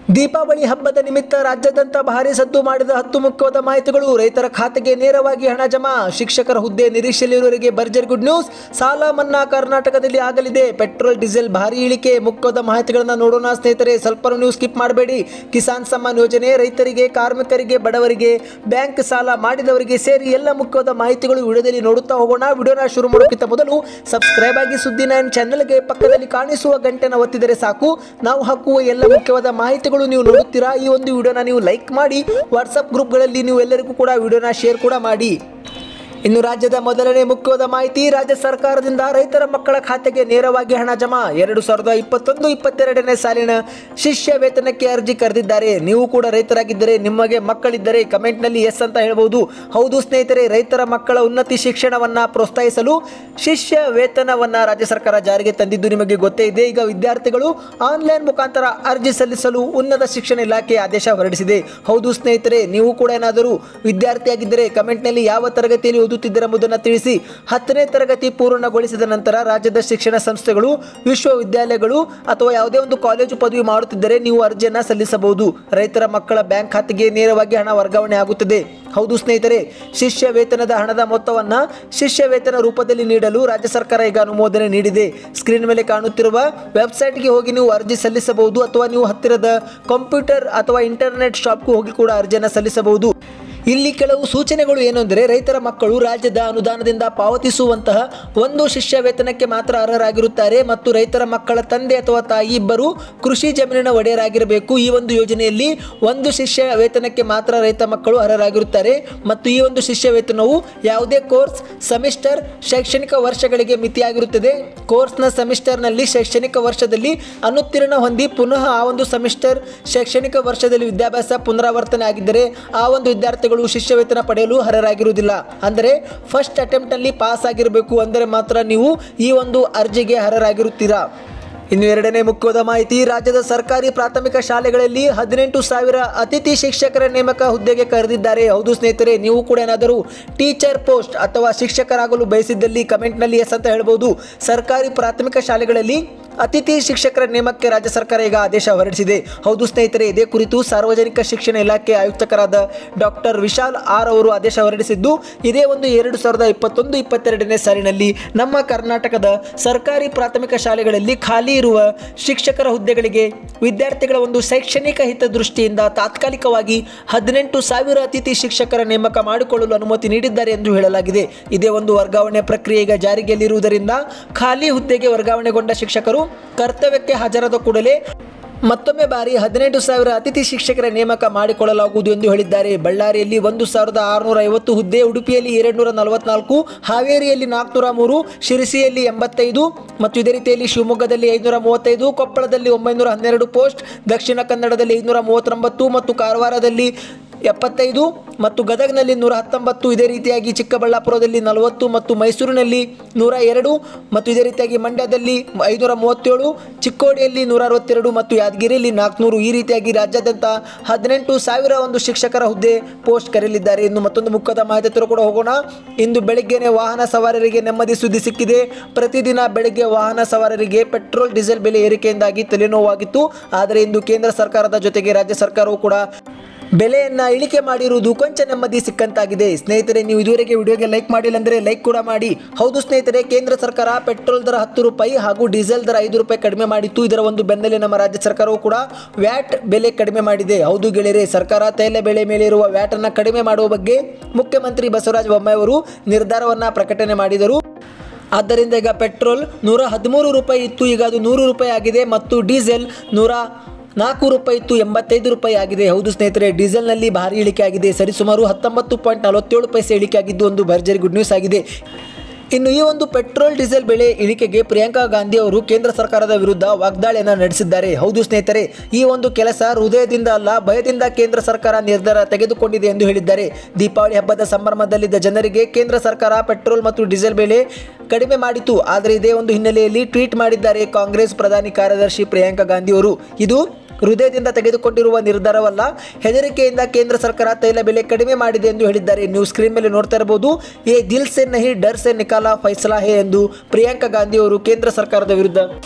ದೀಪಾವಳಿ ಹಬ್ಬದ ನಿಮಿತ್ತ ರಾಜ್ಯಾದ್ಯಂತ ಭಾರಿ ಸದ್ದು ಮಾಡಿದ ಹತ್ತು ಮುಖ್ಯವಾದ ಮಾಹಿತಿಗಳು ರೈತರ ಖಾತೆಗೆ ನೇರವಾಗಿ ಹಣ ಜಮಾ ಶಿಕ್ಷಕರ ಹುದ್ದೆ ನಿರೀಕ್ಷೆಯಲ್ಲಿರುವವರಿಗೆ ಭರ್ಜರಿ ಗುಡ್ ನ್ಯೂಸ್ ಸಾಲ ಮನ್ನಾ ಕರ್ನಾಟಕದಲ್ಲಿ ಆಗಲಿದೆ ಪೆಟ್ರೋಲ್ ಡೀಸೆಲ್ ಭಾರಿ ಇಳಿಕೆ ಮುಖ್ಯವಾದ ಮಾಹಿತಿಗಳನ್ನ ನೋಡೋಣ ಸ್ನೇಹಿತರೆ ಸ್ವಲ್ಪ ನ್ಯೂಸ್ ಸ್ಕಿಪ್ ಮಾಡಬೇಡಿ ಕಿಸಾನ್ ಸಮ್ಮಾನ್ ಯೋಜನೆ ರೈತರಿಗೆ ಕಾರ್ಮಿಕರಿಗೆ ಬಡವರಿಗೆ ಬ್ಯಾಂಕ್ ಸಾಲ ಮಾಡಿದವರಿಗೆ ಸೇರಿ ಎಲ್ಲ ಮುಖ್ಯವಾದ ಮಾಹಿತಿಗಳು ವಿಡಿಯೋದಲ್ಲಿ ನೋಡುತ್ತಾ ಹೋಗೋಣ ವಿಡಿಯೋನ ಶುರು ಮಾಡೋಕ್ಕಿಂತ ಮೊದಲು ಸಬ್ಸ್ಕ್ರೈಬ್ ಆಗಿ ಸುದ್ದಿ ನೈನ್ ಚಾನೆಲ್ಗೆ ಪಕ್ಕದಲ್ಲಿ ಕಾಣಿಸುವ ಗಂಟೆನ ಒತ್ತಿದರೆ ಸಾಕು ನಾವು ಹಾಕುವ ಎಲ್ಲ ಮುಖ್ಯವಾದ ಮಾಹಿತಿಗಳು ನೀವು ನೋಡುತ್ತೀರಾ ಈ ಒಂದು ವಿಡಿಯೋನ ನೀವು ಲೈಕ್ ಮಾಡಿ ವಾಟ್ಸಪ್ ಗ್ರೂಪ್ಗಳಲ್ಲಿ ನೀವು ಎಲ್ಲರಿಗೂ ಕೂಡ ವಿಡಿಯೋನ ಶೇರ್ ಕೂಡ ಮಾಡಿ ಇನ್ನು ರಾಜ್ಯದ ಮೊದಲನೇ ಮುಖ್ಯವಾದ ಮಾಹಿತಿ ರಾಜ್ಯ ಸರ್ಕಾರದಿಂದ ರೈತರ ಮಕ್ಕಳ ಖಾತೆಗೆ ನೇರವಾಗಿ ಹಣ ಜಮಾ ಎರಡು ಸಾವಿರದ ಇಪ್ಪತ್ತೊಂದು ಇಪ್ಪತ್ತೆರಡನೇ ಸಾಲಿನ ಶಿಷ್ಯ ವೇತನಕ್ಕೆ ಅರ್ಜಿ ಕರೆದಿದ್ದಾರೆ ನೀವು ಕೂಡ ರೈತರಾಗಿದ್ದರೆ ನಿಮಗೆ ಮಕ್ಕಳಿದ್ದರೆ ಕಮೆಂಟ್ನಲ್ಲಿ ಎಸ್ ಅಂತ ಹೇಳ್ಬೋದು ಹೌದು ಸ್ನೇಹಿತರೆ ರೈತರ ಮಕ್ಕಳ ಉನ್ನತಿ ಶಿಕ್ಷಣವನ್ನ ಪ್ರೋತ್ಸಾಹಿಸಲು ಶಿಷ್ಯ ವೇತನವನ್ನ ರಾಜ್ಯ ಸರ್ಕಾರ ಜಾರಿಗೆ ತಂದಿದ್ದು ನಿಮಗೆ ಗೊತ್ತೇ ಇದೆ ಈಗ ವಿದ್ಯಾರ್ಥಿಗಳು ಆನ್ಲೈನ್ ಮುಖಾಂತರ ಅರ್ಜಿ ಸಲ್ಲಿಸಲು ಉನ್ನತ ಶಿಕ್ಷಣ ಇಲಾಖೆ ಆದೇಶ ಹೊರಡಿಸಿದೆ ಹೌದು ಸ್ನೇಹಿತರೆ ನೀವು ಕೂಡ ಏನಾದರೂ ವಿದ್ಯಾರ್ಥಿಯಾಗಿದ್ದರೆ ಕಮೆಂಟ್ನಲ್ಲಿ ಯಾವ ತರಗತಿಯಲ್ಲಿ ಓದುತ್ತಿದ್ದೀರ ಎಂಬುದನ್ನು ತಿಳಿಸಿ ಹತ್ತನೇ ತರಗತಿ ಪೂರ್ಣಗೊಳಿಸಿದ ನಂತರ ರಾಜ್ಯದ ಶಿಕ್ಷಣ ಸಂಸ್ಥೆಗಳು ವಿಶ್ವವಿದ್ಯಾಲಯಗಳು ಅಥವಾ ಯಾವುದೇ ಒಂದು ಕಾಲೇಜು ಪದವಿ ಮಾಡುತ್ತಿದ್ದರೆ ನೀವು ಅರ್ಜಿಯನ್ನು ಸಲ್ಲಿಸಬಹುದು ರೈತರ ಮಕ್ಕಳ ಬ್ಯಾಂಕ್ ಖಾತೆಗೆ ನೇರವಾಗಿ ಹಣ ವರ್ಗಾವಣೆ ಆಗುತ್ತದೆ ಹೌದು ಸ್ನೇಹಿತರೆ ಶಿಷ್ಯ ವೇತನದ ಹಣದ ಮೊತ್ತವನ್ನ ಶಿಷ್ಯ ವೇತನ ರೂಪದಲ್ಲಿ ನೀಡಲು ರಾಜ್ಯ ಸರ್ಕಾರ ಈಗ ಅನುಮೋದನೆ ನೀಡಿದೆ ಸ್ಕ್ರೀನ್ ಮೇಲೆ ಕಾಣುತ್ತಿರುವ ವೆಬ್ಸೈಟ್ಗೆ ಹೋಗಿ ನೀವು ಅರ್ಜಿ ಸಲ್ಲಿಸಬಹುದು ಅಥವಾ ನೀವು ಹತ್ತಿರದ ಕಂಪ್ಯೂಟರ್ ಅಥವಾ ಇಂಟರ್ನೆಟ್ ಶಾಪ್ಗೂ ಹೋಗಿ ಕೂಡ ಅರ್ಜಿಯನ್ನು ಸಲ್ಲಿಸಬಹುದು ಇಲ್ಲಿ ಕೆಲವು ಸೂಚನೆಗಳು ಏನು ಅಂದರೆ ರೈತರ ಮಕ್ಕಳು ರಾಜ್ಯದ ಅನುದಾನದಿಂದ ಪಾವತಿಸುವಂತಹ ಒಂದು ಶಿಷ್ಯ ವೇತನಕ್ಕೆ ಮಾತ್ರ ಅರ್ಹರಾಗಿರುತ್ತಾರೆ ಮತ್ತು ರೈತರ ಮಕ್ಕಳ ತಂದೆ ಅಥವಾ ತಾಯಿ ಇಬ್ಬರು ಕೃಷಿ ಜಮೀನಿನ ಒಡೆಯರಾಗಿರಬೇಕು ಈ ಒಂದು ಯೋಜನೆಯಲ್ಲಿ ಒಂದು ಶಿಷ್ಯ ವೇತನಕ್ಕೆ ಮಾತ್ರ ರೈತ ಮಕ್ಕಳು ಅರ್ಹರಾಗಿರುತ್ತಾರೆ ಮತ್ತು ಈ ಒಂದು ಶಿಷ್ಯ ವೇತನವು ಯಾವುದೇ ಕೋರ್ಸ್ ಸೆಮಿಸ್ಟರ್ ಶೈಕ್ಷಣಿಕ ವರ್ಷಗಳಿಗೆ ಮಿತಿಯಾಗಿರುತ್ತದೆ ಕೋರ್ಸ್ನ ಸೆಮಿಸ್ಟರ್ನಲ್ಲಿ ಶೈಕ್ಷಣಿಕ ವರ್ಷದಲ್ಲಿ ಅನುತ್ತೀರ್ಣ ಹೊಂದಿ ಪುನಃ ಆ ಒಂದು ಸೆಮಿಸ್ಟರ್ ಶೈಕ್ಷಣಿಕ ವರ್ಷದಲ್ಲಿ ವಿದ್ಯಾಭ್ಯಾಸ ಪುನರಾವರ್ತನೆ ಆಗಿದ್ದರೆ ಆ ಒಂದು ವಿದ್ಯಾರ್ಥಿಗಳು ಶಿಷ್ಯ ವೇತನ ಪಡೆಯಲು ಅರ್ಹರಾಗಿರುವುದಿಲ್ಲ ಅಂದರೆ ಫಸ್ಟ್ ಅಟೆಂಪ್ಟ್ನಲ್ಲಿ ಪಾಸ್ ಆಗಿರಬೇಕು ಅಂದರೆ ಮಾತ್ರ ನೀವು ಈ ಒಂದು ಅರ್ಜಿಗೆ ಅರ್ಹರಾಗಿರುತ್ತೀರಾ ಇನ್ನು ಎರಡನೇ ಮುಖ್ಯವಾದ ಮಾಹಿತಿ ರಾಜ್ಯದ ಸರ್ಕಾರಿ ಪ್ರಾಥಮಿಕ ಶಾಲೆಗಳಲ್ಲಿ ಹದಿನೆಂಟು ಸಾವಿರ ಅತಿಥಿ ಶಿಕ್ಷಕರ ನೇಮಕ ಹುದ್ದೆಗೆ ಕರೆದಿದ್ದಾರೆ ಹೌದು ಸ್ನೇಹಿತರೆ ನೀವು ಕೂಡ ಏನಾದರೂ ಟೀಚರ್ ಪೋಸ್ಟ್ ಅಥವಾ ಶಿಕ್ಷಕರಾಗಲು ಬಯಸಿದ್ದಲ್ಲಿ ಕಮೆಂಟ್ನಲ್ಲಿ ಎಸ್ ಅಂತ ಹೇಳ್ಬೋದು ಸರ್ಕಾರಿ ಪ್ರಾಥಮಿಕ ಶಾಲೆಗಳಲ್ಲಿ ಅತಿಥಿ ಶಿಕ್ಷಕರ ನೇಮಕ್ಕೆ ರಾಜ್ಯ ಸರ್ಕಾರ ಈಗ ಆದೇಶ ಹೊರಡಿಸಿದೆ ಹೌದು ಸ್ನೇಹಿತರೆ ಇದೇ ಕುರಿತು ಸಾರ್ವಜನಿಕ ಶಿಕ್ಷಣ ಇಲಾಖೆ ಆಯುಕ್ತಕರಾದ ಡಾಕ್ಟರ್ ವಿಶಾಲ್ ಆರ್ ಅವರು ಆದೇಶ ಹೊರಡಿಸಿದ್ದು ಇದೇ ಒಂದು ಎರಡು ಸಾವಿರದ ಇಪ್ಪತ್ತೊಂದು ಇಪ್ಪತ್ತೆರಡನೇ ಸಾಲಿನಲ್ಲಿ ನಮ್ಮ ಕರ್ನಾಟಕದ ಸರ್ಕಾರಿ ಪ್ರಾಥಮಿಕ ಶಾಲೆಗಳಲ್ಲಿ ಖಾಲಿ ಇರುವ ಶಿಕ್ಷಕರ ಹುದ್ದೆಗಳಿಗೆ ವಿದ್ಯಾರ್ಥಿಗಳ ಒಂದು ಶೈಕ್ಷಣಿಕ ಹಿತದೃಷ್ಟಿಯಿಂದ ತಾತ್ಕಾಲಿಕವಾಗಿ ಹದಿನೆಂಟು ಸಾವಿರ ಅತಿಥಿ ಶಿಕ್ಷಕರ ನೇಮಕ ಮಾಡಿಕೊಳ್ಳಲು ಅನುಮತಿ ನೀಡಿದ್ದಾರೆ ಎಂದು ಹೇಳಲಾಗಿದೆ ಇದೇ ಒಂದು ವರ್ಗಾವಣೆ ಪ್ರಕ್ರಿಯೆ ಈಗ ಜಾರಿಗೆಯಲ್ಲಿರುವುದರಿಂದ ಖಾಲಿ ಹುದ್ದೆಗೆ ವರ್ಗಾವಣೆಗೊಂಡ ಶಿಕ್ಷಕರು ಕರ್ತವ್ಯಕ್ಕೆ ಹಾಜರಾದ ಕೂಡಲೇ ಮತ್ತೊಮ್ಮೆ ಬಾರಿ ಹದಿನೆಂಟು ಸಾವಿರ ಅತಿಥಿ ಶಿಕ್ಷಕರ ನೇಮಕ ಮಾಡಿಕೊಳ್ಳಲಾಗುವುದು ಎಂದು ಹೇಳಿದ್ದಾರೆ ಬಳ್ಳಾರಿಯಲ್ಲಿ ಒಂದು ಸಾವಿರದ ಆರುನೂರ ಐವತ್ತು ಹುದ್ದೆ ಉಡುಪಿಯಲ್ಲಿ ಎರಡು ನೂರ ನಲವತ್ನಾಲ್ಕು ಹಾವೇರಿಯಲ್ಲಿ ನಾಲ್ಕುನೂರ ಮೂರು ಶಿರಸಿಯಲ್ಲಿ ಎಂಬತ್ತೈದು ಮತ್ತು ಇದೇ ರೀತಿಯಲ್ಲಿ ಶಿವಮೊಗ್ಗದಲ್ಲಿ ಐದುನೂರ ಮೂವತ್ತೈದು ಕೊಪ್ಪಳದಲ್ಲಿ ಒಂಬೈನೂರ ಹನ್ನೆರಡು ಪೋಸ್ಟ್ ದಕ್ಷಿಣ ಕನ್ನಡದಲ್ಲಿ ಐದುನೂರ ಮೂವತ್ತೊಂಬತ್ತು ಮತ್ತು ಕಾರವಾರದಲ್ಲಿ ಎಪ್ಪತ್ತೈದು ಮತ್ತು ಗದಗ್ನಲ್ಲಿ ನೂರ ಹತ್ತೊಂಬತ್ತು ಇದೇ ರೀತಿಯಾಗಿ ಚಿಕ್ಕಬಳ್ಳಾಪುರದಲ್ಲಿ ನಲವತ್ತು ಮತ್ತು ಮೈಸೂರಿನಲ್ಲಿ ನೂರ ಎರಡು ಮತ್ತು ಇದೇ ರೀತಿಯಾಗಿ ಮಂಡ್ಯದಲ್ಲಿ ಐನೂರ ಮೂವತ್ತೇಳು ಚಿಕ್ಕೋಡಿಯಲ್ಲಿ ನೂರ ಅರವತ್ತೆರಡು ಮತ್ತು ಯಾದಗಿರಿಯಲ್ಲಿ ನಾಲ್ಕುನೂರು ಈ ರೀತಿಯಾಗಿ ರಾಜ್ಯಾದ್ಯಂತ ಹದಿನೆಂಟು ಸಾವಿರ ಒಂದು ಶಿಕ್ಷಕರ ಹುದ್ದೆ ಪೋಸ್ಟ್ ಕರೆಯಲಿದ್ದಾರೆ ಇನ್ನು ಮತ್ತೊಂದು ಮುಖದ ಮಾಹಿತಿ ಹತ್ತಿರ ಕೂಡ ಹೋಗೋಣ ಇಂದು ಬೆಳಗ್ಗೆನೆ ವಾಹನ ಸವಾರರಿಗೆ ನೆಮ್ಮದಿ ಸುದ್ದಿ ಸಿಕ್ಕಿದೆ ಪ್ರತಿದಿನ ಬೆಳಗ್ಗೆ ವಾಹನ ಸವಾರರಿಗೆ ಪೆಟ್ರೋಲ್ ಡೀಸೆಲ್ ಬೆಲೆ ಏರಿಕೆಯಿಂದಾಗಿ ತಲೆನೋವಾಗಿತ್ತು ಆದರೆ ಇಂದು ಕೇಂದ್ರ ಸರ್ಕಾರದ ಜೊತೆಗೆ ರಾಜ್ಯ ಸರ್ಕಾರವು ಕೂಡ ಬೆಲೆಯನ್ನ ಇಳಿಕೆ ಮಾಡಿರುವುದು ಕೊಂಚ ನೆಮ್ಮದಿ ಸಿಕ್ಕಂತಾಗಿದೆ ಸ್ನೇಹಿತರೆ ನೀವು ಇದುವರೆಗೆ ವಿಡಿಯೋಗೆ ಲೈಕ್ ಮಾಡಿಲ್ಲ ಅಂದರೆ ಲೈಕ್ ಕೂಡ ಮಾಡಿ ಹೌದು ಸ್ನೇಹಿತರೆ ಕೇಂದ್ರ ಸರ್ಕಾರ ಪೆಟ್ರೋಲ್ ದರ ಹತ್ತು ರೂಪಾಯಿ ಹಾಗೂ ಡೀಸೆಲ್ ದರ ಐದು ರೂಪಾಯಿ ಕಡಿಮೆ ಮಾಡಿತ್ತು ಇದರ ಒಂದು ಬೆನ್ನಲ್ಲೇ ನಮ್ಮ ರಾಜ್ಯ ಸರ್ಕಾರವು ಕೂಡ ವ್ಯಾಟ್ ಬೆಲೆ ಕಡಿಮೆ ಮಾಡಿದೆ ಹೌದು ಗೆಳೆಯರೆ ಸರ್ಕಾರ ತೈಲ ಬೆಲೆ ಮೇಲೆ ಇರುವ ವ್ಯಾಟ್ ಅನ್ನ ಕಡಿಮೆ ಮಾಡುವ ಬಗ್ಗೆ ಮುಖ್ಯಮಂತ್ರಿ ಬಸವರಾಜ ಬೊಮ್ಮಾಯಿ ಅವರು ನಿರ್ಧಾರವನ್ನ ಪ್ರಕಟಣೆ ಮಾಡಿದರು ಆದ್ದರಿಂದ ಈಗ ಪೆಟ್ರೋಲ್ ನೂರ ಹದಿಮೂರು ರೂಪಾಯಿ ಇತ್ತು ಈಗ ಅದು ನೂರು ರೂಪಾಯಿ ಆಗಿದೆ ಮತ್ತು ಡೀಸೆಲ್ ನೂರ ನಾಲ್ಕು ರೂಪಾಯಿ ಇತ್ತು ಎಂಬತ್ತೈದು ರೂಪಾಯಿ ಆಗಿದೆ ಹೌದು ಸ್ನೇಹಿತರೆ ಡೀಸೆಲ್ನಲ್ಲಿ ಭಾರಿ ಇಳಿಕೆ ಆಗಿದೆ ಸರಿಸುಮಾರು ಹತ್ತೊಂಬತ್ತು ಪಾಯಿಂಟ್ ನಲವತ್ತೇಳು ಪೈಸೆ ಇಳಿಕೆ ಆಗಿದ್ದು ಒಂದು ಭರ್ಜರಿ ಗುಡ್ ನ್ಯೂಸ್ ಆಗಿದೆ ಇನ್ನು ಈ ಒಂದು ಪೆಟ್ರೋಲ್ ಡೀಸೆಲ್ ಬೆಲೆ ಇಳಿಕೆಗೆ ಪ್ರಿಯಾಂಕಾ ಗಾಂಧಿ ಅವರು ಕೇಂದ್ರ ಸರ್ಕಾರದ ವಿರುದ್ಧ ವಾಗ್ದಾಳಿಯನ್ನು ನಡೆಸಿದ್ದಾರೆ ಹೌದು ಸ್ನೇಹಿತರೆ ಈ ಒಂದು ಕೆಲಸ ಹೃದಯದಿಂದ ಅಲ್ಲ ಭಯದಿಂದ ಕೇಂದ್ರ ಸರ್ಕಾರ ನಿರ್ಧಾರ ತೆಗೆದುಕೊಂಡಿದೆ ಎಂದು ಹೇಳಿದ್ದಾರೆ ದೀಪಾವಳಿ ಹಬ್ಬದ ಸಂಭ್ರಮದಲ್ಲಿದ್ದ ಜನರಿಗೆ ಕೇಂದ್ರ ಸರ್ಕಾರ ಪೆಟ್ರೋಲ್ ಮತ್ತು ಡೀಸೆಲ್ ಬೆಲೆ ಕಡಿಮೆ ಮಾಡಿತು ಆದರೆ ಇದೇ ಒಂದು ಹಿನ್ನೆಲೆಯಲ್ಲಿ ಟ್ವೀಟ್ ಮಾಡಿದ್ದಾರೆ ಕಾಂಗ್ರೆಸ್ ಪ್ರಧಾನಿ ಕಾರ್ಯದರ್ಶಿ ಪ್ರಿಯಾಂಕಾ ಗಾಂಧಿ ಅವರು ಇದು ಹೃದಯದಿಂದ ತೆಗೆದುಕೊಂಡಿರುವ ನಿರ್ಧಾರವಲ್ಲ ಹೆದರಿಕೆಯಿಂದ ಕೇಂದ್ರ ಸರ್ಕಾರ ತೈಲ ಬೆಲೆ ಕಡಿಮೆ ಮಾಡಿದೆ ಎಂದು ಹೇಳಿದ್ದಾರೆ ನೀವು ಸ್ಕ್ರೀನ್ ಮೇಲೆ ನೋಡ್ತಾ ಇರಬಹುದು ಎ ದಿಲ್ ಸೆ ನಹಿ ಡರ್ ಸೆ ನಿಕಾಲಾ ಫೈಸಲಾ ಹೇ ಎಂದು ಪ್ರಿಯಾಂಕಾ ಗಾಂಧಿ ಅವರು ಕೇಂದ್ರ ಸರ್ಕಾರದ ವಿರುದ್ಧ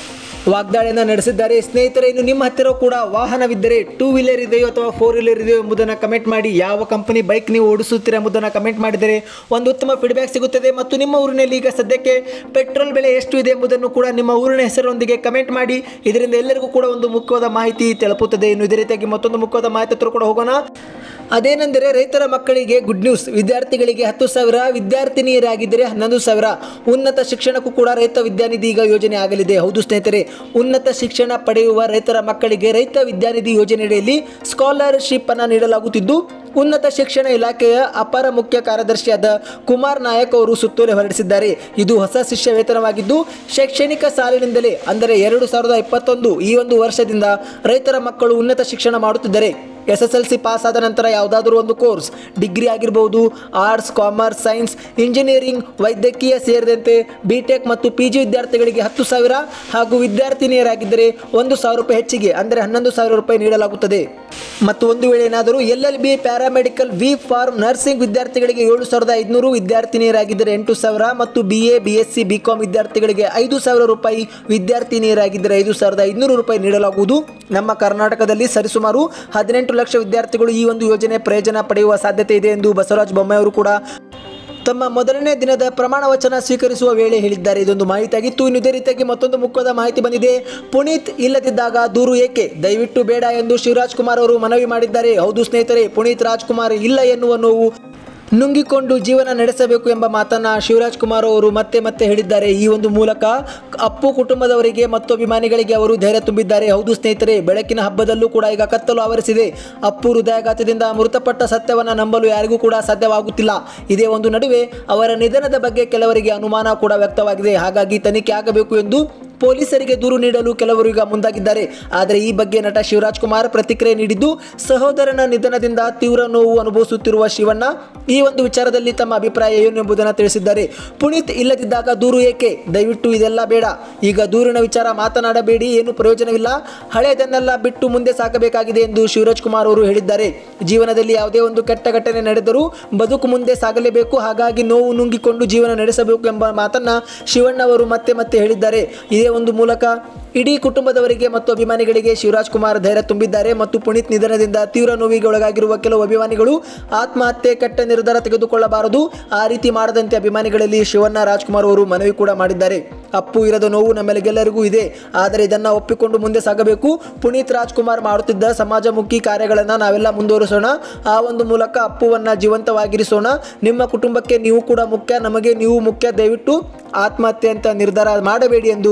ವಾಗ್ದಾಳಿಯನ್ನ ನಡೆಸಿದ್ದಾರೆ ಸ್ನೇಹಿತರೆ ಇನ್ನು ನಿಮ್ಮ ಹತ್ತಿರ ಕೂಡ ವಾಹನವಿದ್ದರೆ ಟೂ ವೀಲರ್ ಇದೆಯೋ ಅಥವಾ ಫೋರ್ ವೀಲರ್ ಇದೆಯೋ ಎಂಬುದನ್ನು ಕಮೆಂಟ್ ಮಾಡಿ ಯಾವ ಕಂಪನಿ ಬೈಕ್ ನೀವು ಓಡಿಸುತ್ತೀರಾ ಎಂಬುದನ್ನು ಕಮೆಂಟ್ ಮಾಡಿದರೆ ಒಂದು ಉತ್ತಮ ಫೀಡ್ಬ್ಯಾಕ್ ಸಿಗುತ್ತದೆ ಮತ್ತು ನಿಮ್ಮ ಊರಿನಲ್ಲಿ ಈಗ ಸದ್ಯಕ್ಕೆ ಪೆಟ್ರೋಲ್ ಬೆಲೆ ಎಷ್ಟು ಇದೆ ಎಂಬುದನ್ನು ಕೂಡ ನಿಮ್ಮ ಊರಿನ ಹೆಸರೊಂದಿಗೆ ಕಮೆಂಟ್ ಮಾಡಿ ಇದರಿಂದ ಎಲ್ಲರಿಗೂ ಕೂಡ ಒಂದು ಮುಖ್ಯವಾದ ಮಾಹಿತಿ ತಲುಪುತ್ತದೆ ಇನ್ನು ಇದೇ ರೀತಿಯಾಗಿ ಮತ್ತೊಂದು ಮುಖ್ಯವಾದ ಮಾಹಿತಿ ಹತ್ರ ಕೂಡ ಹೋಗೋಣ ಅದೇನೆಂದರೆ ರೈತರ ಮಕ್ಕಳಿಗೆ ಗುಡ್ ನ್ಯೂಸ್ ವಿದ್ಯಾರ್ಥಿಗಳಿಗೆ ಹತ್ತು ಸಾವಿರ ವಿದ್ಯಾರ್ಥಿನಿಯರಾಗಿದ್ದರೆ ಹನ್ನೊಂದು ಸಾವಿರ ಉನ್ನತ ಶಿಕ್ಷಣಕ್ಕೂ ಕೂಡ ರೈತ ವಿದ್ಯಾನಿಧಿ ಈಗ ಯೋಜನೆ ಆಗಲಿದೆ ಹೌದು ಸ್ನೇಹಿತರೆ ಉನ್ನತ ಶಿಕ್ಷಣ ಪಡೆಯುವ ರೈತರ ಮಕ್ಕಳಿಗೆ ರೈತ ವಿದ್ಯಾನಿಧಿ ಯೋಜನೆಯಡಿಯಲ್ಲಿ ಸ್ಕಾಲರ್ಶಿಪ್ ಅನ್ನು ನೀಡಲಾಗುತ್ತಿದ್ದು ಉನ್ನತ ಶಿಕ್ಷಣ ಇಲಾಖೆಯ ಅಪರ ಮುಖ್ಯ ಕಾರ್ಯದರ್ಶಿಯಾದ ಕುಮಾರ್ ನಾಯಕ್ ಅವರು ಸುತ್ತೋಲೆ ಹೊರಡಿಸಿದ್ದಾರೆ ಇದು ಹೊಸ ಶಿಷ್ಯ ವೇತನವಾಗಿದ್ದು ಶೈಕ್ಷಣಿಕ ಸಾಲಿನಿಂದಲೇ ಅಂದರೆ ಎರಡು ಸಾವಿರದ ಇಪ್ಪತ್ತೊಂದು ಈ ಒಂದು ವರ್ಷದಿಂದ ರೈತರ ಮಕ್ಕಳು ಉನ್ನತ ಶಿಕ್ಷಣ ಮಾಡುತ್ತಿದ್ದರೆ S S L C pass ಆದ ನಂತರ ಯಾವುದಾದ್ರೂ ಒಂದು ಕೋರ್ಸ್ ಡಿಗ್ರಿ ಆಗಿರ್ಬೋದು ಆರ್ಟ್ಸ್ ಕಾಮರ್ಸ್ ಸೈನ್ಸ್ ಇಂಜಿನಿಯರಿಂಗ್ ವೈದ್ಯಕೀಯ ಸೇರಿದಂತೆ ಬಿ ಟೆಕ್ ಮತ್ತು ಪಿ ಜಿ ವಿದ್ಯಾರ್ಥಿಗಳಿಗೆ ಹತ್ತು ಸಾವಿರ ಹಾಗೂ ವಿದ್ಯಾರ್ಥಿನಿಯರಾಗಿದ್ದರೆ ಒಂದು ಸಾವಿರ ರೂಪಾಯಿ ಹೆಚ್ಚಿಗೆ ಅಂದರೆ ಹನ್ನೊಂದು ಸಾವಿರ ರೂಪಾಯಿ ನೀಡಲಾಗುತ್ತದೆ ಮತ್ತು ಒಂದು ವೇಳೆ ಏನಾದರೂ L L B paramedical B pharm nursing ವಿದ್ಯಾರ್ಥಿಗಳಿಗೆ ಏಳು ಸಾವಿರದ ಐದುನೂರು ವಿದ್ಯಾರ್ಥಿನಿಯರಾಗಿದ್ದರೆ ಎಂಟು ಸಾವಿರ ಮತ್ತು B A B S C B com ವಿದ್ಯಾರ್ಥಿಗಳಿಗೆ ಐದು ಸಾವಿರ ರೂಪಾಯಿ ವಿದ್ಯಾರ್ಥಿನಿಯರಾಗಿದ್ದರೆ ಐದು ಸಾವಿರದ ಐದುನೂರು ರೂಪಾಯಿ ನೀಡಲಾಗುವುದು ನಮ್ಮ ಕರ್ನಾಟಕದಲ್ಲಿ ಸರಿಸುಮಾರು ಹದಿನೆಂಟು ಲಕ್ಷ ವಿದ್ಯಾರ್ಥಿಗಳು ಈ ಒಂದು ಯೋಜನೆ ಪ್ರಯೋಜನ ಪಡೆಯುವ ಸಾಧ್ಯತೆ ಇದೆ ಎಂದು ಬಸವರಾಜ ಬೊಮ್ಮಾಯಿ ಅವರು ಕೂಡ ತಮ್ಮ ಮೊದಲನೇ ದಿನದ ಪ್ರಮಾಣ ವಚನ ಸ್ವೀಕರಿಸುವ ವೇಳೆ ಹೇಳಿದ್ದಾರೆ ಇದೊಂದು ಮಾಹಿತಿ ಆಗಿತ್ತು ಇನ್ನು ಇದೇ ರೀತಿಯಾಗಿ ಮತ್ತೊಂದು ಮುಖ್ಯವಾದ ಮಾಹಿತಿ ಬಂದಿದೆ ಪುನೀತ್ ಇಲ್ಲದಿದ್ದಾಗ ದೂರು ಏಕೆ ದಯವಿಟ್ಟು ಬೇಡ ಎಂದು ಶಿವರಾಜ್ ಕುಮಾರ್ ಅವರು ಮನವಿ ಮಾಡಿದ್ದಾರೆ ಹೌದು ಸ್ನೇಹಿತರೆ ಪುನೀತ್ ರಾಜ್ಕುಮಾರ್ ಇಲ್ಲ ಎನ್ನುವ ನೋವು ನುಂಗಿಕೊಂಡು ಜೀವನ ನಡೆಸಬೇಕು ಎಂಬ ಮಾತನ್ನ ಶಿವರಾಜ್ ಕುಮಾರ್ ಅವರು ಮತ್ತೆ ಮತ್ತೆ ಹೇಳಿದ್ದಾರೆ ಈ ಒಂದು ಮೂಲಕ ಅಪ್ಪು ಕುಟುಂಬದವರಿಗೆ ಮತ್ತು ಅಭಿಮಾನಿಗಳಿಗೆ ಅವರು ಧೈರ್ಯ ತುಂಬಿದ್ದಾರೆ ಹೌದು ಸ್ನೇಹಿತರೆ ಬೆಳಕಿನ ಹಬ್ಬದಲ್ಲೂ ಕೂಡ ಈಗ ಕತ್ತಲು ಆವರಿಸಿದೆ ಅಪ್ಪು ಹೃದಯಾಘಾತದಿಂದ ಮೃತಪಟ್ಟ ಸತ್ಯವನ್ನು ನಂಬಲು ಯಾರಿಗೂ ಕೂಡ ಸಾಧ್ಯವಾಗುತ್ತಿಲ್ಲ ಇದೇ ಒಂದು ನಡುವೆ ಅವರ ನಿಧನದ ಬಗ್ಗೆ ಕೆಲವರಿಗೆ ಅನುಮಾನ ಕೂಡ ವ್ಯಕ್ತವಾಗಿದೆ ಹಾಗಾಗಿ ತನಿಖೆ ಆಗಬೇಕು ಎಂದು ಪೊಲೀಸರಿಗೆ ದೂರು ನೀಡಲು ಕೆಲವರು ಈಗ ಮುಂದಾಗಿದ್ದಾರೆ ಆದರೆ ಈ ಬಗ್ಗೆ ನಟ ಶಿವರಾಜ್ ಕುಮಾರ್ ಪ್ರತಿಕ್ರಿಯೆ ನೀಡಿದ್ದು ಸಹೋದರನ ನಿಧನದಿಂದ ತೀವ್ರ ನೋವು ಅನುಭವಿಸುತ್ತಿರುವ ಶಿವಣ್ಣ ಈ ಒಂದು ವಿಚಾರದಲ್ಲಿ ತಮ್ಮ ಅಭಿಪ್ರಾಯ ಏನು ಎಂಬುದನ್ನು ತಿಳಿಸಿದ್ದಾರೆ ಪುನೀತ್ ಇಲ್ಲದಿದ್ದಾಗ ದೂರು ಏಕೆ ದಯವಿಟ್ಟು ಇದೆಲ್ಲ ಬೇಡ ಈಗ ದೂರಿನ ವಿಚಾರ ಮಾತನಾಡಬೇಡಿ ಏನು ಪ್ರಯೋಜನವಿಲ್ಲ ಹಳೆಯದನ್ನೆಲ್ಲ ಬಿಟ್ಟು ಮುಂದೆ ಸಾಗಬೇಕಾಗಿದೆ ಎಂದು ಶಿವರಾಜ್ ಕುಮಾರ್ ಅವರು ಹೇಳಿದ್ದಾರೆ ಜೀವನದಲ್ಲಿ ಯಾವುದೇ ಒಂದು ಕೆಟ್ಟ ಘಟನೆ ನಡೆದರೂ ಬದುಕು ಮುಂದೆ ಸಾಗಲೇಬೇಕು ಹಾಗಾಗಿ ನೋವು ನುಂಗಿಕೊಂಡು ಜೀವನ ನಡೆಸಬೇಕು ಎಂಬ ಮಾತನ್ನ ಶಿವಣ್ಣ ಅವರು ಮತ್ತೆ ಮತ್ತೆ ಹೇಳಿದ್ದಾರೆ ಇದೇ ಒಂದು ಮೂಲಕ ಇಡೀ ಕುಟುಂಬದವರಿಗೆ ಮತ್ತು ಅಭಿಮಾನಿಗಳಿಗೆ ಶಿವರಾಜ್ ಕುಮಾರ್ ಧೈರ್ಯ ತುಂಬಿದ್ದಾರೆ ಮತ್ತು ಪುನೀತ್ ನಿಧನದಿಂದ ತೀವ್ರ ನೋವಿಗೆ ಒಳಗಾಗಿರುವ ಕೆಲವು ಅಭಿಮಾನಿಗಳು ಆತ್ಮಹತ್ಯೆ ಕೆಟ್ಟ ನಿರ್ಧಾರ ತೆಗೆದುಕೊಳ್ಳಬಾರದು ಆ ರೀತಿ ಮಾಡದಂತೆ ಅಭಿಮಾನಿಗಳಲ್ಲಿ ಶಿವಣ್ಣ ರಾಜ್ಕುಮಾರ್ ಅವರು ಮನವಿ ಕೂಡ ಮಾಡಿದ್ದಾರೆ ಅಪ್ಪು ಇರದ ನೋವು ನಮ್ಮೆಲ್ಲರಿಗೂ ಇದೆ ಆದರೆ ಇದನ್ನು ಒಪ್ಪಿಕೊಂಡು ಮುಂದೆ ಸಾಗಬೇಕು ಪುನೀತ್ ರಾಜ್ಕುಮಾರ್ ಮಾಡುತ್ತಿದ್ದ ಸಮಾಜಮುಖಿ ಕಾರ್ಯಗಳನ್ನು ನಾವೆಲ್ಲ ಮುಂದುವರಿಸೋಣ ಆ ಒಂದು ಮೂಲಕ ಅಪ್ಪುವನ್ನ ಜೀವಂತವಾಗಿರಿಸೋಣ ನಿಮ್ಮ ಕುಟುಂಬಕ್ಕೆ ನೀವು ಕೂಡ ಮುಖ್ಯ ನಮಗೆ ನೀವು ಮುಖ್ಯ ದಯವಿಟ್ಟು ಆತ್ಮಹತ್ಯೆ ಅಂತ ನಿರ್ಧಾರ ಮಾಡಬೇಡಿ ಎಂದು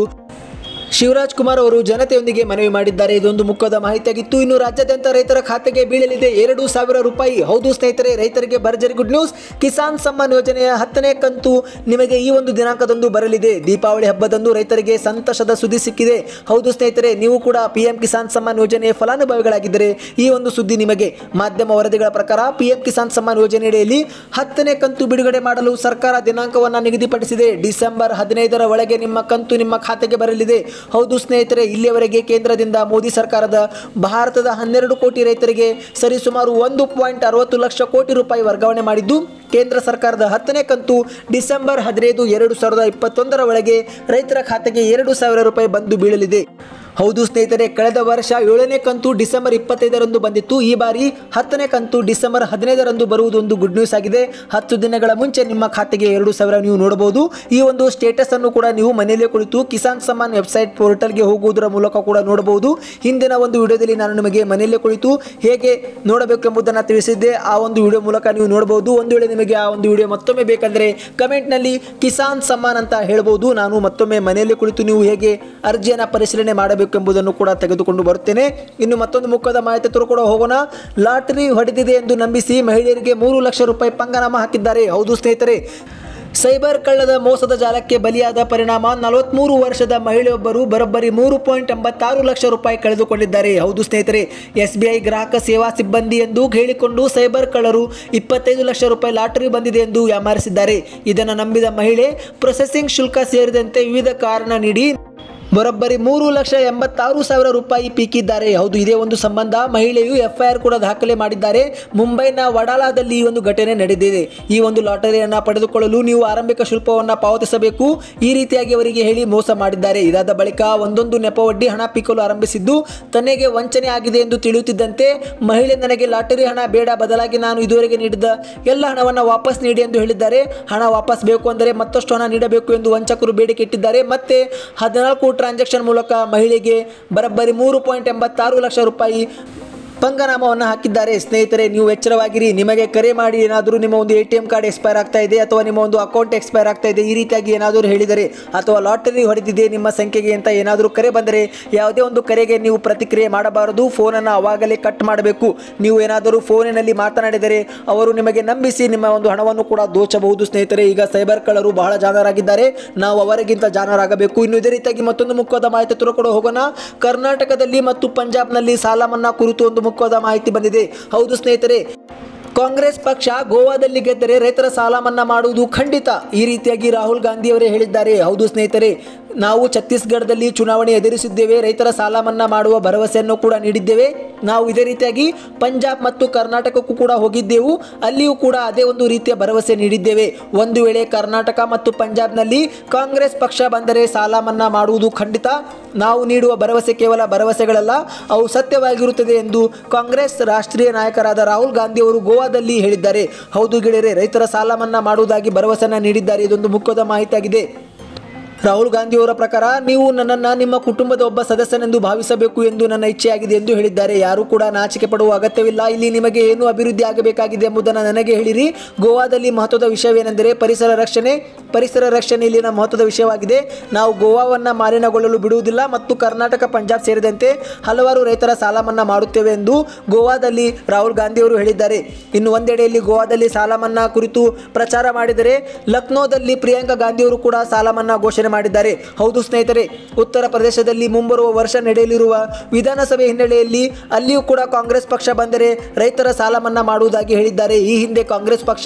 ಶಿವರಾಜ್ ಕುಮಾರ್ ಅವರು ಜನತೆಯೊಂದಿಗೆ ಮನವಿ ಮಾಡಿದ್ದಾರೆ ಇದೊಂದು ಮುಖ್ಯದ ಮಾಹಿತಿಯಾಗಿತ್ತು ಇನ್ನು ರಾಜ್ಯಾದ್ಯಂತ ರೈತರ ಖಾತೆಗೆ ಬೀಳಲಿದೆ ಎರಡು ಸಾವಿರ ರೂಪಾಯಿ ಹೌದು ಸ್ನೇಹಿತರೆ ರೈತರಿಗೆ ಭರ್ಜರಿ ಗುಡ್ ನ್ಯೂಸ್ ಕಿಸಾನ್ ಸಮ್ಮಾನ್ ಯೋಜನೆಯ ಹತ್ತನೇ ಕಂತು ನಿಮಗೆ ಈ ಒಂದು ದಿನಾಂಕದಂದು ಬರಲಿದೆ ದೀಪಾವಳಿ ಹಬ್ಬದಂದು ರೈತರಿಗೆ ಸಂತಸದ ಸುದ್ದಿ ಸಿಕ್ಕಿದೆ ಹೌದು ಸ್ನೇಹಿತರೆ ನೀವು ಕೂಡ ಪಿಎಂ ಕಿಸಾನ್ ಸಮ್ಮಾನ್ ಯೋಜನೆಯ ಫಲಾನುಭವಿಗಳಾಗಿದ್ದರೆ ಈ ಒಂದು ಸುದ್ದಿ ನಿಮಗೆ ಮಾಧ್ಯಮ ವರದಿಗಳ ಪ್ರಕಾರ ಪಿಎಂ ಕಿಸಾನ್ ಸಮ್ಮಾನ್ ಯೋಜನೆಯಡಿಯಲ್ಲಿ ಹತ್ತನೇ ಕಂತು ಬಿಡುಗಡೆ ಮಾಡಲು ಸರ್ಕಾರ ದಿನಾಂಕವನ್ನು ನಿಗದಿಪಡಿಸಿದೆ ಡಿಸೆಂಬರ್ ಹದಿನೈದರ ಒಳಗೆ ನಿಮ್ಮ ಕಂತು ನಿಮ್ಮ ಖಾತೆಗೆ ಬರಲಿದೆ ಹೌದು ಸ್ನೇಹಿತರೆ ಇಲ್ಲಿಯವರೆಗೆ ಕೇಂದ್ರದಿಂದ ಮೋದಿ ಸರ್ಕಾರದ ಭಾರತದ ಹನ್ನೆರಡು ಕೋಟಿ ರೈತರಿಗೆ ಸರಿಸುಮಾರು ಒಂದು ಪಾಯಿಂಟ್ ಅರವತ್ತು ಲಕ್ಷ ಕೋಟಿ ರೂಪಾಯಿ ವರ್ಗಾವಣೆ ಮಾಡಿದ್ದು ಕೇಂದ್ರ ಸರ್ಕಾರದ ಹತ್ತನೇ ಕಂತು ಡಿಸೆಂಬರ್ ಹದಿನೈದು ಎರಡು ಸಾವಿರದ ಇಪ್ಪತ್ತೊಂದರ ಒಳಗೆ ರೈತರ ಖಾತೆಗೆ ಎರಡು ಸಾವಿರ ರೂಪಾಯಿ ಬಂದು ಬೀಳಲಿದೆ ಹೌದು ಸ್ನೇಹಿತರೆ ಕಳೆದ ವರ್ಷ ಏಳನೇ ಕಂತು ಡಿಸೆಂಬರ್ ಇಪ್ಪತ್ತೈದರಂದು ಬಂದಿತ್ತು ಈ ಬಾರಿ ಹತ್ತನೇ ಕಂತು ಡಿಸೆಂಬರ್ ಹದಿನೈದರಂದು ಬರುವುದು ಒಂದು ಗುಡ್ ನ್ಯೂಸ್ ಆಗಿದೆ ಹತ್ತು ದಿನಗಳ ಮುಂಚೆ ನಿಮ್ಮ ಖಾತೆಗೆ ಎರಡು ಸಾವಿರ ನೀವು ನೋಡಬಹುದು ಈ ಒಂದು ಸ್ಟೇಟಸ್ ಅನ್ನು ಕೂಡ ನೀವು ಮನೆಯಲ್ಲೇ ಕುಳಿತು ಕಿಸಾನ್ ಸಮ್ಮಾನ್ ವೆಬ್ಸೈಟ್ ಪೋರ್ಟಲ್ಗೆ ಹೋಗುವುದರ ಮೂಲಕ ಕೂಡ ನೋಡಬಹುದು ಹಿಂದಿನ ಒಂದು ವಿಡಿಯೋದಲ್ಲಿ ನಾನು ನಿಮಗೆ ಮನೆಯಲ್ಲೇ ಕುಳಿತು ಹೇಗೆ ನೋಡಬೇಕು ಎಂಬುದನ್ನು ತಿಳಿಸಿದ್ದೆ ಆ ಒಂದು ವಿಡಿಯೋ ಮೂಲಕ ನೀವು ನೋಡಬಹುದು ಒಂದು ವೇಳೆ ನಿಮಗೆ ಆ ಒಂದು ವಿಡಿಯೋ ಮತ್ತೊಮ್ಮೆ ಬೇಕಂದ್ರೆ ಕಮೆಂಟ್ನಲ್ಲಿ ಕಿಸಾನ್ ಸಮ್ಮಾನ್ ಅಂತ ಹೇಳ್ಬೋದು ನಾನು ಮತ್ತೊಮ್ಮೆ ಮನೆಯಲ್ಲೇ ಕುಳಿತು ನೀವು ಹೇಗೆ ಅರ್ಜಿಯನ್ನು ಪರಿಶೀಲನೆ ಮಾಡಬೇಕು ಎಂಬುದನ್ನು ಕೂಡ ತೆಗೆದುಕೊಂಡು ಬರುತ್ತೇನೆ ಇನ್ನು ಮತ್ತೊಂದು ಮುಖದ ಮಾಹಿತಿ ತರು ಕೂಡ ಹೋಗೋಣ ಲಾಟರಿ ಹೊಡೆದಿದೆ ಎಂದು ನಂಬಿಸಿ ಮಹಿಳೆಯರಿಗೆ ಮೂರು ಲಕ್ಷ ರೂಪಾಯಿ ಪಂಗನಾಮ ಹಾಕಿದ್ದಾರೆ ಹೌದು ಸ್ನೇಹಿತರೆ ಸೈಬರ್ ಕಳ್ಳದ ಮೋಸದ ಜಾಲಕ್ಕೆ ಬಲಿಯಾದ ಪರಿಣಾಮ ನಲವತ್ಮೂರು ವರ್ಷದ ಮಹಿಳೆಯೊಬ್ಬರು ಬರೋಬ್ಬರಿ ಮೂರು ಪಾಯಿಂಟ್ ಎಂಬತ್ತಾರು ಲಕ್ಷ ರೂಪಾಯಿ ಕಳೆದುಕೊಂಡಿದ್ದಾರೆ ಹೌದು ಸ್ನೇಹಿತರೆ ಎಸ್ ಬಿ ಐ ಗ್ರಾಹಕ ಸೇವಾ ಸಿಬ್ಬಂದಿ ಎಂದು ಹೇಳಿಕೊಂಡು ಸೈಬರ್ ಕಳ್ಳರು ಇಪ್ಪತ್ತೈದು ಲಕ್ಷ ರೂಪಾಯಿ ಲಾಟರಿ ಬಂದಿದೆ ಎಂದು ಯಾಮಾರಿಸಿದ್ದಾರೆ ಇದನ್ನು ನಂಬಿದ ಮಹಿಳೆ ಪ್ರೊಸೆಸಿಂಗ್ ಶುಲ್ಕ ಸೇರಿದಂತೆ ವಿವಿಧ ಕಾರಣ ನೀಡಿ ಬರೋಬ್ಬರಿ ಮೂರು ಲಕ್ಷ ಎಂಬತ್ತಾರು ಸಾವಿರ ರೂಪಾಯಿ ಪೀಕಿದ್ದಾರೆ ಹೌದು ಇದೇ ಒಂದು ಸಂಬಂಧ ಮಹಿಳೆಯು ಎಫ್ಐಆರ್ ಕೂಡ ದಾಖಲೆ ಮಾಡಿದ್ದಾರೆ ಮುಂಬೈನ ವಡಾಲಾದಲ್ಲಿ ಈ ಒಂದು ಘಟನೆ ನಡೆದಿದೆ ಈ ಒಂದು ಲಾಟರಿಯನ್ನು ಪಡೆದುಕೊಳ್ಳಲು ನೀವು ಆರಂಭಿಕ ಶುಲ್ಕವನ್ನು ಪಾವತಿಸಬೇಕು ಈ ರೀತಿಯಾಗಿ ಅವರಿಗೆ ಹೇಳಿ ಮೋಸ ಮಾಡಿದ್ದಾರೆ ಇದಾದ ಬಳಿಕ ಒಂದೊಂದು ನೆಪವೊಡ್ಡಿ ಹಣ ಪೀಕಲು ಆರಂಭಿಸಿದ್ದು ತನಗೆ ವಂಚನೆ ಆಗಿದೆ ಎಂದು ತಿಳಿಯುತ್ತಿದ್ದಂತೆ ಮಹಿಳೆ ನನಗೆ ಲಾಟರಿ ಹಣ ಬೇಡ ಬದಲಾಗಿ ನಾನು ಇದುವರೆಗೆ ನೀಡಿದ ಎಲ್ಲ ಹಣವನ್ನು ವಾಪಸ್ ನೀಡಿ ಎಂದು ಹೇಳಿದ್ದಾರೆ ಹಣ ವಾಪಸ್ ಬೇಕು ಅಂದರೆ ಮತ್ತಷ್ಟು ಹಣ ನೀಡಬೇಕು ಎಂದು ವಂಚಕರು ಬೇಡಿಕೆ ಇಟ್ಟಿದ್ದಾರೆ ಮತ್ತೆ ಹದಿನಾಲ್ಕು ಟ್ರಾನ್ಸಾಕ್ಷನ್ ಮೂಲಕ ಮಹಿಳೆಗೆ ಬರೋಬ್ಬರಿ ಮೂರು ಪಾಯಿಂಟ್ ಎಂಬತ್ತಾರು ಲಕ್ಷ ರೂಪಾಯಿ ಪಂಗನಾಮವನ್ನು ಹಾಕಿದ್ದಾರೆ ಸ್ನೇಹಿತರೆ ನೀವು ಎಚ್ಚರವಾಗಿರಿ ನಿಮಗೆ ಕರೆ ಮಾಡಿ ಏನಾದರೂ ನಿಮ್ಮ ಒಂದು A T M card expire ಆಗ್ತಾ ಇದೆ ಅಥವಾ ನಿಮ್ಮ ಒಂದು ಅಕೌಂಟ್ ಎಕ್ಸ್ಪೈರ್ ಆಗ್ತಾ ಇದೆ ಈ ರೀತಿಯಾಗಿ ಏನಾದರೂ ಹೇಳಿದರೆ ಅಥವಾ ಲಾಟರಿ ಹೊಡೆದಿದೆ ನಿಮ್ಮ ಸಂಖ್ಯೆಗೆ ಅಂತ ಏನಾದರೂ ಕರೆ ಬಂದರೆ ಯಾವುದೇ ಒಂದು ಕರೆಗೆ ನೀವು ಪ್ರತಿಕ್ರಿಯೆ ಮಾಡಬಾರದು ಫೋನನ್ನು ಅವಾಗಲೇ ಕಟ್ ಮಾಡಬೇಕು ನೀವು ಏನಾದರೂ ಫೋನಿನಲ್ಲಿ ಮಾತನಾಡಿದರೆ ಅವರು ನಿಮಗೆ ನಂಬಿಸಿ ನಿಮ್ಮ ಒಂದು ಹಣವನ್ನು ಕೂಡ ದೋಚಬಹುದು ಸ್ನೇಹಿತರೆ ಈಗ ಸೈಬರ್ ಕಳ್ಳರು ಬಹಳ ಜಾಣರಾಗಿದ್ದಾರೆ ನಾವು ಅವರಿಗಿಂತ ಜಾಣರಾಗಬೇಕು ಇನ್ನು ಇದೇ ರೀತಿಯಾಗಿ ಮತ್ತೊಂದು ಮುಖ್ಯವಾದ ಮಾಹಿತಿ ತಿಳ್ಕೊಂಡು ಹೋಗೋಣ ಕರ್ನಾಟಕದಲ್ಲಿ ಮತ್ತು ಪಂಜಾಬ್ನಲ್ಲಿ ಸಾಲ ಮನ್ನಾ ಕುರಿತು ಒಂದು ಮುಖ್ಯವಾದ ಮಾಹಿತಿ ಬಂದಿದೆ ಹೌದು ಸ್ನೇಹಿತರೆ ಕಾಂಗ್ರೆಸ್ ಪಕ್ಷ ಗೋವಾದಲ್ಲಿ ಗೆದ್ದರೆ ರೈತರ ಸಾಲ ಮನ್ನಾ ಮಾಡುವುದು ಖಂಡಿತ ಈ ರೀತಿಯಾಗಿ ರಾಹುಲ್ ಗಾಂಧಿ ಅವರೇ ಹೇಳಿದ್ದಾರೆ ಹೌದು ಸ್ನೇಹಿತರೆ ನಾವು ಛತ್ತೀಸ್ಗಢದಲ್ಲಿ ಚುನಾವಣೆ ಎದುರಿಸಿದ್ದೇವೆ ರೈತರ ಸಾಲ ಮನ್ನಾ ಮಾಡುವ ಭರವಸೆಯನ್ನು ಕೂಡ ನೀಡಿದ್ದೇವೆ ನಾವು ಇದೇ ರೀತಿಯಾಗಿ ಪಂಜಾಬ್ ಮತ್ತು ಕರ್ನಾಟಕಕ್ಕೂ ಕೂಡ ಹೋಗಿದ್ದೆವು ಅಲ್ಲಿಯೂ ಕೂಡ ಅದೇ ಒಂದು ರೀತಿಯ ಭರವಸೆ ನೀಡಿದ್ದೇವೆ ಒಂದು ವೇಳೆ ಕರ್ನಾಟಕ ಮತ್ತು ಪಂಜಾಬ್ನಲ್ಲಿ ಕಾಂಗ್ರೆಸ್ ಪಕ್ಷ ಬಂದರೆ ಸಾಲ ಮನ್ನಾ ಮಾಡುವುದು ಖಂಡಿತ ನಾವು ನೀಡುವ ಭರವಸೆ ಕೇವಲ ಭರವಸೆಗಳಲ್ಲ ಅವು ಸತ್ಯವಾಗಿರುತ್ತದೆ ಎಂದು ಕಾಂಗ್ರೆಸ್ ರಾಷ್ಟ್ರೀಯ ನಾಯಕರಾದ ರಾಹುಲ್ ಗಾಂಧಿ ಅವರು ಗೋವಾದಲ್ಲಿ ಹೇಳಿದ್ದಾರೆ ಹೌದು ಗೆಳೆಯರೆ ರೈತರ ಸಾಲ ಮನ್ನಾ ಮಾಡುವುದಾಗಿ ಭರವಸೆಯನ್ನು ನೀಡಿದ್ದಾರೆ ಇದೊಂದು ಮುಖ್ಯದ ಮಾಹಿತಿಯಾಗಿದೆ ರಾಹುಲ್ ಗಾಂಧಿ ಅವರ ಪ್ರಕಾರ ನೀವು ನನ್ನನ್ನು ನಿಮ್ಮ ಕುಟುಂಬದ ಒಬ್ಬ ಸದಸ್ಯನೆಂದು ಭಾವಿಸಬೇಕು ಎಂದು ನನ್ನ ಇಚ್ಛೆಯಾಗಿದೆ ಎಂದು ಹೇಳಿದ್ದಾರೆ ಯಾರೂ ಕೂಡ ನಾಚಿಕೆ ಪಡುವ ಅಗತ್ಯವಿಲ್ಲ ಇಲ್ಲಿ ನಿಮಗೆ ಏನು ಅಭಿವೃದ್ಧಿ ಆಗಬೇಕಾಗಿದೆ ಎಂಬುದನ್ನು ನನಗೆ ಹೇಳಿರಿ ಗೋವಾದಲ್ಲಿ ಮಹತ್ವದ ವಿಷಯವೇನೆಂದರೆ ಪರಿಸರ ರಕ್ಷಣೆ ಪರಿಸರ ರಕ್ಷಣೆ ಇಲ್ಲಿನ ಮಹತ್ವದ ವಿಷಯವಾಗಿದೆ ನಾವು ಗೋವಾವನ್ನು ಮಾಲಿನ್ಯಗೊಳ್ಳಲು ಬಿಡುವುದಿಲ್ಲ ಮತ್ತು ಕರ್ನಾಟಕ ಪಂಜಾಬ್ ಸೇರಿದಂತೆ ಹಲವಾರು ರೈತರ ಸಾಲ ಮನ್ನಾ ಮಾಡುತ್ತೇವೆ ಎಂದು ಗೋವಾದಲ್ಲಿ ರಾಹುಲ್ ಗಾಂಧಿ ಅವರು ಹೇಳಿದ್ದಾರೆ ಇನ್ನು ಒಂದೆಡೆಯಲ್ಲಿ ಗೋವಾದಲ್ಲಿ ಸಾಲ ಮನ್ನಾ ಕುರಿತು ಪ್ರಚಾರ ಮಾಡಿದರೆ ಲಕ್ನೋದಲ್ಲಿ ಪ್ರಿಯಾಂಕಾ ಗಾಂಧಿ ಅವರು ಕೂಡ ಸಾಲ ಮನ್ನಾ ಘೋಷಣೆ ಮಾಡಿದ್ದಾರೆ ಹೌದು ಸ್ನೇಹಿತರೆ ಉತ್ತರ ಪ್ರದೇಶದಲ್ಲಿ ಮುಂಬರುವ ವರ್ಷ ನಡೆಯಲಿರುವ ವಿಧಾನಸಭೆ ಹಿನ್ನೆಲೆಯಲ್ಲಿ ಅಲ್ಲಿಯೂ ಕೂಡ ಕಾಂಗ್ರೆಸ್ ಪಕ್ಷ ಬಂದರೆ ರೈತರ ಸಾಲ ಮನ್ನಾ ಮಾಡುವುದಾಗಿ ಹೇಳಿದ್ದಾರೆ ಈ ಹಿಂದೆ ಕಾಂಗ್ರೆಸ್ ಪಕ್ಷ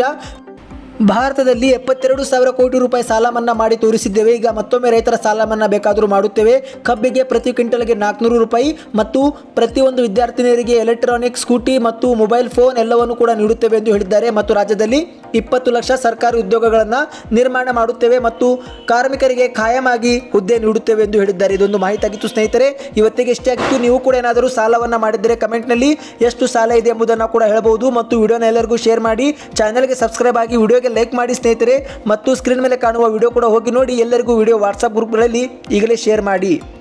ಭಾರತದಲ್ಲಿ ಎಪ್ಪತ್ತೆರಡು ಸಾವಿರ ಕೋಟಿ ರೂಪಾಯಿ ಸಾಲ ಮನ್ನಾ ಮಾಡಿ ತೋರಿಸಿದ್ದೇವೆ ಈಗ ಮತ್ತೊಮ್ಮೆ ರೈತರ ಸಾಲ ಮನ್ನಾ ಬೇಕಾದರೂ ಮಾಡುತ್ತೇವೆ ಕಬ್ಬಿಗೆ ಪ್ರತಿ ಕ್ವಿಂಟಲ್ಗೆ ನಾಲ್ಕುನೂರು ರೂಪಾಯಿ ಮತ್ತು ಪ್ರತಿಯೊಂದು ವಿದ್ಯಾರ್ಥಿನಿಯರಿಗೆ ಎಲೆಕ್ಟ್ರಾನಿಕ್ ಸ್ಕೂಟಿ ಮತ್ತು ಮೊಬೈಲ್ ಫೋನ್ ಎಲ್ಲವನ್ನು ಕೂಡ ನೀಡುತ್ತೇವೆ ಎಂದು ಹೇಳಿದ್ದಾರೆ ಮತ್ತು ರಾಜ್ಯದಲ್ಲಿ ಇಪ್ಪತ್ತು ಲಕ್ಷ ಸರ್ಕಾರಿ ಉದ್ಯೋಗಗಳನ್ನು ನಿರ್ಮಾಣ ಮಾಡುತ್ತೇವೆ ಮತ್ತು ಕಾರ್ಮಿಕರಿಗೆ ಖಾಯಮಾಗಿ ಹುದ್ದೆ ನೀಡುತ್ತೇವೆ ಎಂದು ಹೇಳಿದ್ದಾರೆ ಇದೊಂದು ಮಾಹಿತಿ ಆಗಿತ್ತು ಸ್ನೇಹಿತರೆ ಇವತ್ತಿಗೆ ಇಷ್ಟೇ ಆಗಿತ್ತು ನೀವು ಕೂಡ ಏನಾದರೂ ಸಾಲವನ್ನು ಮಾಡಿದರೆ ಕಮೆಂಟ್ನಲ್ಲಿ ಎಷ್ಟು ಸಾಲ ಇದೆ ಎಂಬುದನ್ನು ಕೂಡ ಹೇಳಬಹುದು ಮತ್ತು ವಿಡಿಯೋನ ಎಲ್ಲರಿಗೂ ಶೇರ್ ಮಾಡಿ ಚಾನಲ್ಗೆ ಸಬ್ಸ್ಕ್ರೈಬ್ ಆಗಿ ವಿಡಿಯೋಗೆ ಲೈಕ್ ಮಾಡಿ ಸ್ನೇಹಿತರೆ ಮತ್ತು ಸ್ಕ್ರೀನ್ ಮೇಲೆ ಕಾಣುವ ವಿಡಿಯೋ ಕೂಡ ಹೋಗಿ ನೋಡಿ ಎಲ್ಲರಿಗೂ ವಿಡಿಯೋ ವಾಟ್ಸಪ್ ಗ್ರೂಪ್ಗಳಲ್ಲಿ ಈಗಲೇ ಶೇರ್ ಮಾಡಿ